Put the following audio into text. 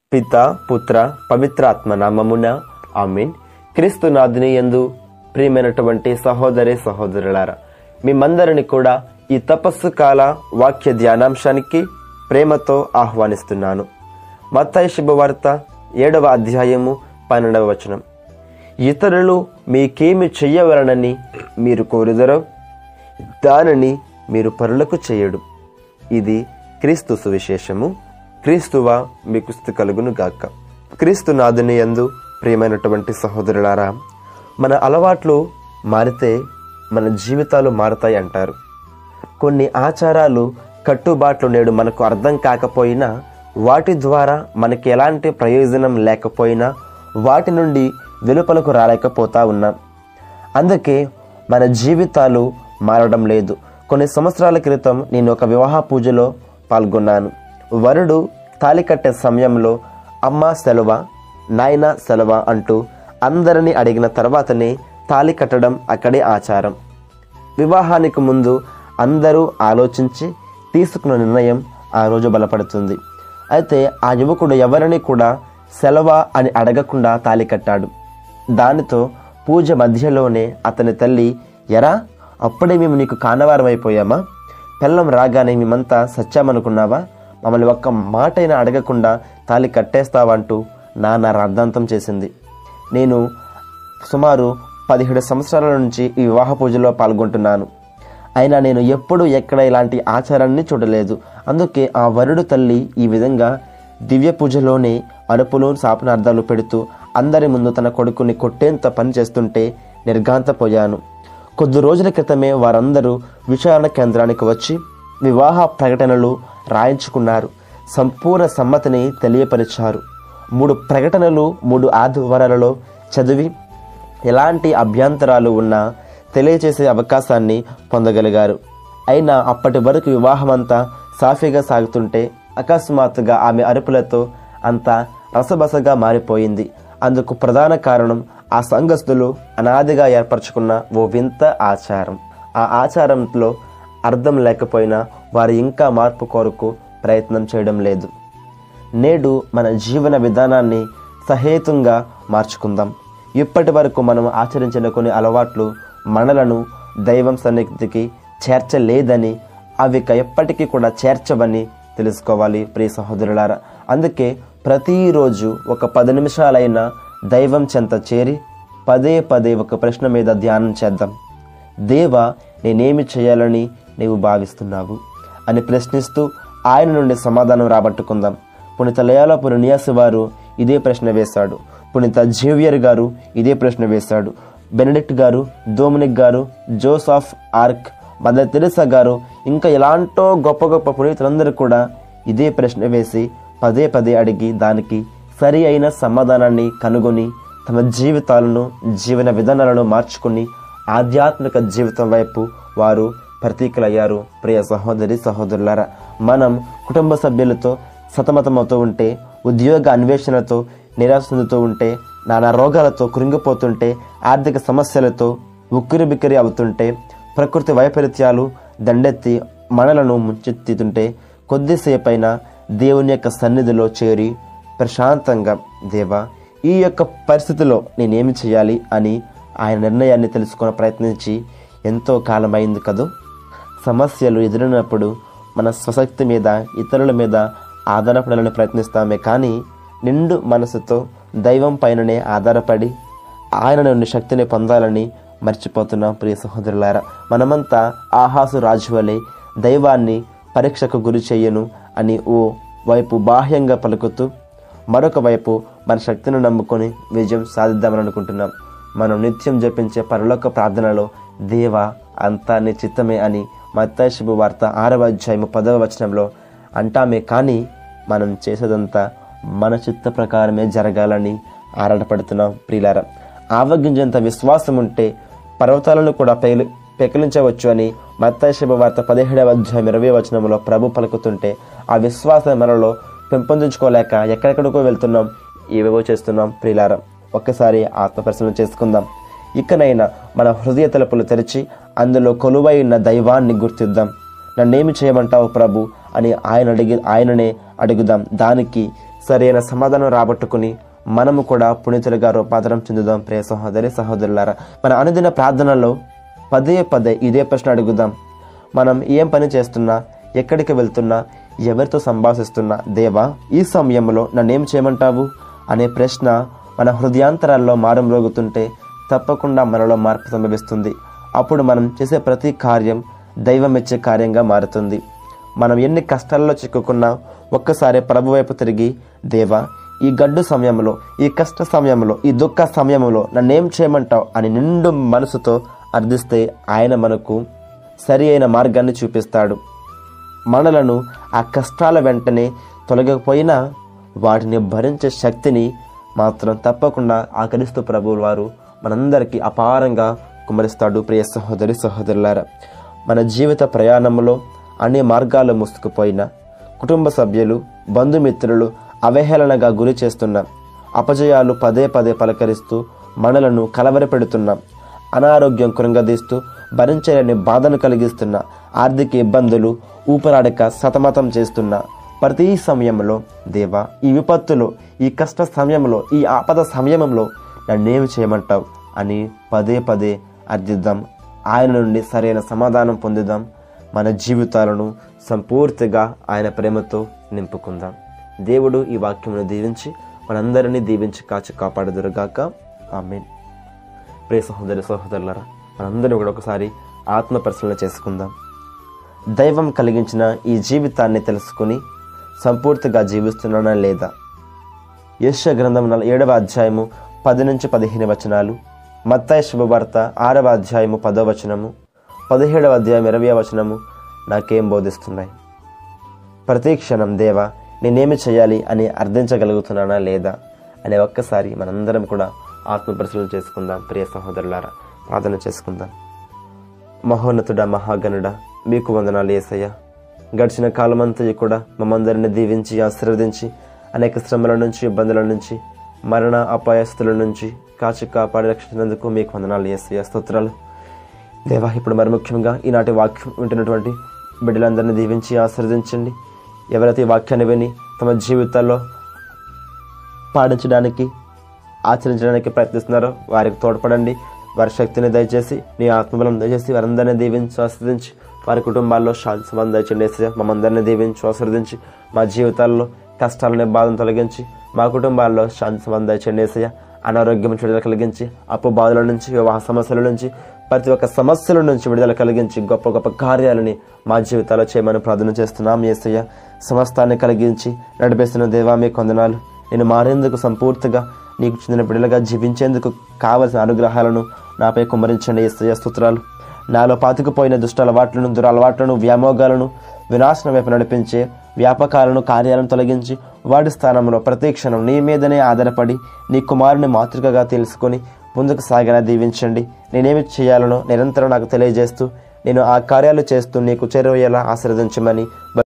పిత పుత్ర పవిత్రాత్మ నామమున ఆమెన్ క్రీస్తు నాథుని యందు ప్రియమైనటువంటి సహోదరి సహోదరులారా మేమందరిని కూడా ఈ తపస్సు కాల వాక్య ధ్యానాంశానికి ప్రేమతో ఆహ్వానిస్తున్నాను మత్తాయి శుభవార్త ఏడవ అధ్యాయము పన్నెండవ వచనం ఇతరులు మీకేమి చెయ్యవలనని మీరు కోరుదరో దానిని మీరు పరులకు చేయడు ఇది క్రీస్తు సువిశేషము క్రీస్తువా మీకు స్థుతి కలుగును గాక క్రీస్తు నాదుని యందు ప్రియమైనటువంటి సహోదరులారా మన అలవాట్లు మారితే మన జీవితాలు మారుతాయి అంటారు కొన్ని ఆచారాలు కట్టుబాట్లు నేడు మనకు అర్థం కాకపోయినా వాటి ద్వారా మనకి ఎలాంటి ప్రయోజనం లేకపోయినా వాటి నుండి వెలుపలకు రాలేకపోతా ఉన్నాం అందుకే మన జీవితాలు మారడం లేదు కొన్ని సంవత్సరాల క్రితం నేను ఒక వివాహ పూజలో పాల్గొన్నాను వరుడు తాలి కట్టే సమయంలో అమ్మ సెలవ నాయన సెలవ అంటూ అందరినీ అడిగిన తర్వాతనే తాలి కట్టడం అక్కడే ఆచారం వివాహానికి ముందు అందరూ ఆలోచించి తీసుకున్న నిర్ణయం ఆ రోజు బలపడుతుంది అయితే ఆ యువకుడు ఎవరిని కూడా సెలవ అని అడగకుండా తాలి కట్టాడు దానితో పూజ మధ్యలోనే అతని తల్లి ఎరా అప్పుడే మేము నీకు కానవారం అయిపోయామా పెళ్ళం రాగానే మేమంతా సచ్చామనుకున్నావా మమ్మల్ని ఒక్క మాటైనా అడగకుండా తాలి కట్టేస్తావంటూ నాన్న రాద్ధాంతం చేసింది నేను సుమారు పదిహేడు సంవత్సరాల నుంచి ఈ వివాహ పూజలో పాల్గొంటున్నాను అయినా నేను ఎప్పుడు ఎక్కడ ఇలాంటి ఆచారాన్ని చూడలేదు అందుకే ఆ వరుడు తల్లి ఈ విధంగా దివ్య పూజలోనే అరుపులు శాపనార్థాలు పెడుతూ అందరి ముందు తన కొడుకుని కొట్టేంత పని చేస్తుంటే నిర్ఘాంతపోయాను కొద్ది రోజుల క్రితమే వారందరూ విచారణ కేంద్రానికి వచ్చి వివాహ ప్రకటనలు రాయించుకున్నారు సంపూర్ణ సమ్మతిని తెలియపరిచారు మూడు ప్రకటనలు మూడు ఆదివారాలలో చదివి ఎలాంటి అభ్యంతరాలు ఉన్నా తెలియచేసే అవకాశాన్ని పొందగలిగారు అయినా అప్పటి వరకు వివాహమంతా సాఫీగా సాగుతుంటే అకస్మాత్తుగా ఆమె అరుపులతో అంతా రసబసగా మారిపోయింది అందుకు ప్రధాన కారణం ఆ సంఘస్థులు అనాదిగా ఏర్పరచుకున్న ఓ వింత ఆచారం ఆ ఆచారంలో అర్థం లేకపోయినా వారు ఇంకా మార్పు కొరకు ప్రయత్నం చేయడం లేదు నేడు మన జీవన విధానాన్ని సహేతంగా మార్చుకుందాం ఇప్పటి వరకు మనం ఆచరించిన కొన్ని అలవాట్లు మనలను దైవం సన్నిధికి చేర్చలేదని అవి ఇక ఎప్పటికీ కూడా చేర్చవని తెలుసుకోవాలి ప్రియ సహోదరులారా అందుకే ప్రతిరోజు ఒక పది నిమిషాలైనా దైవం చెంత చేరి పదే పదే ఒక ప్రశ్న మీద ధ్యానం చేద్దాం దేవా నేనేమి చేయాలని నీవు భావిస్తున్నావు అని ప్రశ్నిస్తూ ఆయన నుండి సమాధానం రాబట్టుకుందాం పునీత లయాలపురి నియాసి వారు ఇదే ప్రశ్న వేశాడు పునీత జేవియర్ గారు ఇదే ప్రశ్న వేశాడు బెనడిక్ట్ గారు డోమినిక్ గారు జోసాఫ్ ఆర్క్ మదర్ తెరిసా గారు ఇంకా ఎలాంటో గొప్ప గొప్ప పునీతులందరూ కూడా ఇదే ప్రశ్న వేసి పదే పదే అడిగి దానికి సరి అయిన సమాధానాన్ని కనుగొని తమ జీవితాలను జీవన విధానాలను మార్చుకుని ఆధ్యాత్మిక జీవితం వైపు వారు ప్రతీకలయ్యారు ప్రియ సహోదరి సహోదరులారా మనం కుటుంబ సభ్యులతో సతమతమవుతూ ఉంటే ఉద్యోగ అన్వేషణతో నిరాశ చెందుతూ ఉంటే నానా రోగాలతో కృంగిపోతుంటే ఆర్థిక సమస్యలతో ఉక్కిరి బిక్కిరి అవుతుంటే ప్రకృతి వైపరీత్యాలు దండెత్తి మనలను ముంచెత్తుతుంటే కొద్దిసేపైనా దేవుని యొక్క సన్నిధిలో చేరి ప్రశాంతంగా దేవా ఈ యొక్క పరిస్థితిలో నేనేమి చేయాలి అని ఆయన నిర్ణయాన్ని తెలుసుకునే ప్రయత్నించి ఎంతో కాలమైంది కదూ సమస్యలు ఎదురైనప్పుడు మన స్వశక్తి మీద ఇతరుల మీద ఆధారపడాలని ప్రయత్నిస్తామే కానీ నిండు మనసుతో దైవం పైననే ఆధారపడి ఆయన నుండి శక్తిని పొందాలని మర్చిపోతున్నాం ప్రియ సహోదరులారా మనమంతా ఆహాసు రాజు వలె దైవాన్ని పరీక్షకు గురి చెయ్యను అని ఓ వైపు బాహ్యంగా పలుకుతూ మరొక వైపు మన శక్తిని నమ్ముకొని విజయం సాధిద్దామని అనుకుంటున్నాం మనం నిత్యం జపించే పరలోక ప్రార్థనలో దేవ అంతా నీ చిత్తమే అని మత్తాయి శుభవార్త ఆరవ అధ్యాయము పదవ వచనంలో అంటామే కానీ మనం చేసేదంతా మన చిత్త ప్రకారమే జరగాలని ఆరాటపడుతున్నాం ప్రియులారా ఆవగించేంత విశ్వాసం ఉంటే పర్వతాలను కూడా పెగిలి పెకిలించవచ్చు అని మత్తాయి శుభవార్త పదిహేడవ అధ్యాయం ఇరవై వచనంలో ప్రభు పలుకుతుంటే ఆ విశ్వాసం మనలో పెంపొందించుకోలేక ఎక్కడెక్కడికో వెళ్తున్నాం ఏవేవో చేస్తున్నాం ప్రియులారా ఒక్కసారి ఆత్మపరిశీలన చేసుకుందాం ఇకనైనా మన హృదయ తలుపులు తెరిచి అందులో కొలువై ఉన్న దైవాన్ని గుర్తిద్దాం నన్నేమి చేయమంటావు ప్రభు అని ఆయన అడిగి ఆయననే అడుగుదాం దానికి సరైన సమాధానం రాబట్టుకుని మనము కూడా పుణితులుగా రూపాంతరం చెందుదాం ప్రియ సహోదరి సహోదరులారా మన అనుదిన ప్రార్థనలో పదే పదే ఇదే ప్రశ్న అడుగుదాం మనం ఏం పని చేస్తున్నా ఎక్కడికి వెళ్తున్నా ఎవరితో సంభాషిస్తున్నా దేవా ఈ సమయంలో నన్నేం చేయమంటావు అనే ప్రశ్న మన హృదయాంతరాల్లో మారంరోగుతుంటే తప్పకుండా మనలో మార్పు సంభవిస్తుంది అప్పుడు మనం చేసే ప్రతి కార్యం దైవం ఇచ్చే కార్యంగా మారుతుంది మనం ఎన్ని కష్టాల్లో చిక్కుకున్నా ఒక్కసారి ప్రభు వైపు తిరిగి దేవా ఈ గడ్డు సమయంలో ఈ కష్ట సమయంలో ఈ దుఃఖ సమయంలో నన్నేం చేయమంటావు అని నిండు మనసుతో అర్థిస్తే ఆయన మనకు సరి అయిన మార్గాన్ని చూపిస్తాడు మనలను ఆ కష్టాల వెంటనే తొలగకపోయినా వాటిని భరించే శక్తిని మాత్రం తప్పకుండా ఆ క్రీస్తు ప్రభువుల వారు మనందరికీ అపారంగా కుమరిస్తాడు ప్రియ సహోదరి సహోదరులారా మన జీవిత ప్రయాణంలో అన్ని మార్గాలు మూసుకుపోయిన కుటుంబ సభ్యులు బంధుమిత్రులు అవహేళనగా గురి చేస్తున్న అపజయాలు పదే పదే పలకరిస్తూ మనలను కలవరపెడుతున్న అనారోగ్యం కృంగదీస్తూ భరించలేని బాధను కలిగిస్తున్న ఆర్థిక ఇబ్బందులు ఊపిరాడక సతమతం చేస్తున్న ప్రతి సమయంలో దేవా ఈ విపత్తులో ఈ కష్ట సమయంలో ఈ ఆపద సమయంలో నన్నేమి చేయమంటావు అని పదే పదే అర్థిద్దాం ఆయన నుండి సరైన సమాధానం పొందుదాం మన జీవితాలను సంపూర్తిగా ఆయన ప్రేమతో నింపుకుందాం దేవుడు ఈ వాక్యమును దీవించి మనందరినీ దీవించి కాచి కాపాడుదురుగాక ఆమెన్ ప్రియ సహోదరి సహోదరులరా మనందరం కూడా ఒకసారి ఆత్మ పరిశీలన చేసుకుందాం దైవం కలిగించిన ఈ జీవితాన్ని తెలుసుకుని సంపూర్తిగా జీవిస్తున్నానా లేదా యశ గ్రంథం నల ఏడవ అధ్యాయము పది నుంచి పదిహేను వచనాలు మత్తాయి శుభవార్త ఆరవ అధ్యాయము పదో వచనము పదిహేడవ అధ్యాయం ఇరవై వచనము నాకేం బోధిస్తున్నాయి ప్రతి క్షణం దేవా నేనేమి చేయాలి అని అర్థించగలుగుతున్నానా లేదా అనే ఒక్కసారి మనందరం కూడా ఆత్మ పరిశీలన చేసుకుందాం ప్రియ సహోదరులారా ప్రార్థన చేసుకుందాం మహోన్నతుడ మహాగణుడ మీకు వందనాలు ఏసయ్య గడిచిన కాలమంతా కూడా మమ్మందరిని దీవించి ఆశీర్వదించి అనేక శ్రమల నుంచి ఇబ్బందుల నుంచి మరణ అపాయస్తుల నుంచి కాచి కాపాడి రక్షించినందుకు మీకు వందనాలు ఏసయ్య స్తోత్రాలు దేవా ఇప్పుడు మరి ముఖ్యంగా ఈనాటి వాక్యం వింటున్నటువంటి బిడ్డలందరినీ దీవించి ఆశీర్వదించండి ఎవరైతే ఈ వాక్యాన్ని విని తమ జీవితాల్లో పాటించడానికి ఆచరించడానికి ప్రయత్నిస్తున్నారో వారికి తోడ్పడండి వారి శక్తిని దయచేసి నీ ఆత్మబలం దయచేసి వారందరినీ దీవించి ఆస్వాదించి వారి కుటుంబాల్లో శాంతి సంబంధం దయచేయండి ఏసయ్య మమ్మందరినీ దీవించి ఆస్వాదించి మా జీవితాల్లో కష్టాలని బాధను తొలగించి మా కుటుంబాల్లో శాంతి సంబంధం దయచేయండి ఏసయ్య అనారోగ్యం నుంచి విడుదల కలిగించి అప్పు బాధల నుంచి వివాహ సమస్యల నుంచి ప్రతి ఒక్క సమస్యల నుంచి విడుదల కలిగించి గొప్ప గొప్ప కార్యాలని మా జీవితాల్లో చేయమని ప్రార్థన చేస్తున్నాం ఏసయ్య సమస్తాన్ని కలిగించి నడిపేస్తున్న దేవా మీ కొందనాలు నేను మారేందుకు సంపూర్తిగా నీకు చెందిన బిడ్డలుగా జీవించేందుకు కావలసిన అనుగ్రహాలను నాపై కుమ్మరించండి ఏసయ్య స్తోత్రాలు నాలో పాతుకుపోయిన దుష్ట అలవాట్లను దురలవాట్లను వ్యామోగాలను వినాశనం వైపు నడిపించే వ్యాపకాలను కార్యాలను తొలగించి వాడి స్థానంలో ప్రతి క్షణం నీ మీదనే ఆధారపడి నీ కుమారుని మాతృకగా తెలుసుకొని ముందుకు సాగేలా దీవించండి నేనేమి చేయాలనో నిరంతరం నాకు తెలియజేస్తూ నేను ఆ కార్యాలు చేస్తూ నీకు చేరువయ్యేలా ఆశీర్వదించమని